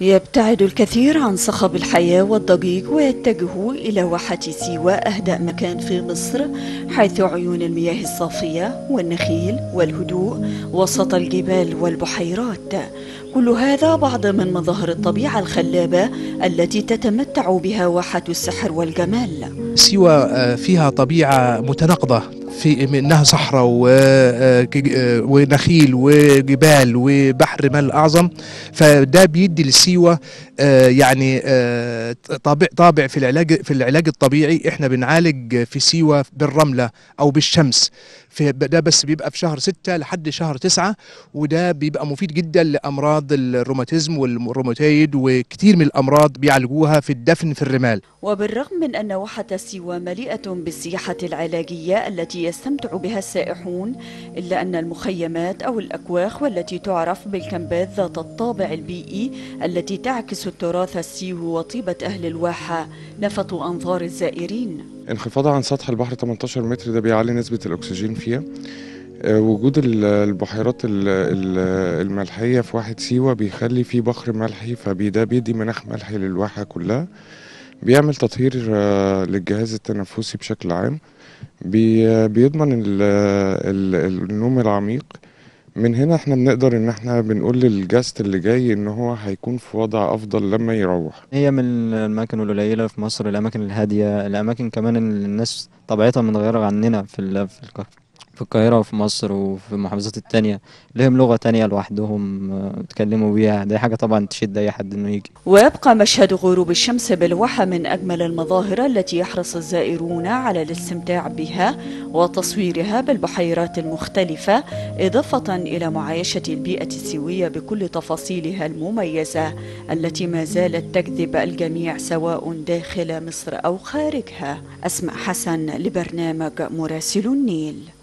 يبتعد الكثير عن صخب الحياة والضجيج ويتجهوا إلى واحة سيوة أهدأ مكان في مصر حيث عيون المياه الصافية والنخيل والهدوء وسط الجبال والبحيرات كل هذا بعض من مظاهر الطبيعة الخلابة التي تتمتع بها واحة السحر والجمال سيوة فيها طبيعة متناقضة في منها صحراء ونخيل وجبال وبحر مال اعظم فده بيدي لسيوه يعني طابع طابع في العلاج في العلاج الطبيعي احنا بنعالج في سيوه بالرمله او بالشمس في ده بس بيبقى في شهر ستة لحد شهر تسعة وده بيبقى مفيد جدا لأمراض الروماتيزم والروماتيد وكتير من الأمراض بيعالجوها في الدفن في الرمال وبالرغم من أن واحة سيوة مليئة بالسياحة العلاجية التي يستمتع بها السائحون إلا أن المخيمات أو الأكواخ والتي تعرف بالكامبات ذات الطابع البيئي التي تعكس التراث السيوي وطيبة أهل الواحة لفتوا أنظار الزائرين انخفاضها عن سطح البحر 18 متر ده بيعلي نسبة الأكسجين فيها وجود البحيرات الملحية في واحد سيوة بيخلي فيه بحر ملحي فده بيدي مناخ ملحي للواحة كلها بيعمل تطهير للجهاز التنفسي بشكل عام بيضمن النوم العميق من هنا احنا بنقدر ان احنا بنقول للجاست اللي جاي ان هو هيكون في وضع افضل لما يروح هي من الاماكن القليله في مصر الاماكن الهاديه الاماكن كمان اللي الناس طبيعتها متغيره عننا في في القاهرة وفي مصر وفي المحافظات التانية لهم لغة تانية لوحدهم يتكلموا بيها دي حاجة طبعا تشد أي حد إنه يجي ويبقى مشهد غروب الشمس بالواحة من أجمل المظاهر التي يحرص الزائرون على الاستمتاع بها وتصويرها بالبحيرات المختلفة إضافة إلى معايشة البيئة السيوية بكل تفاصيلها المميزة التي ما زالت تجذب الجميع سواء داخل مصر أو خارجها أسماء حسن لبرنامج مراسل النيل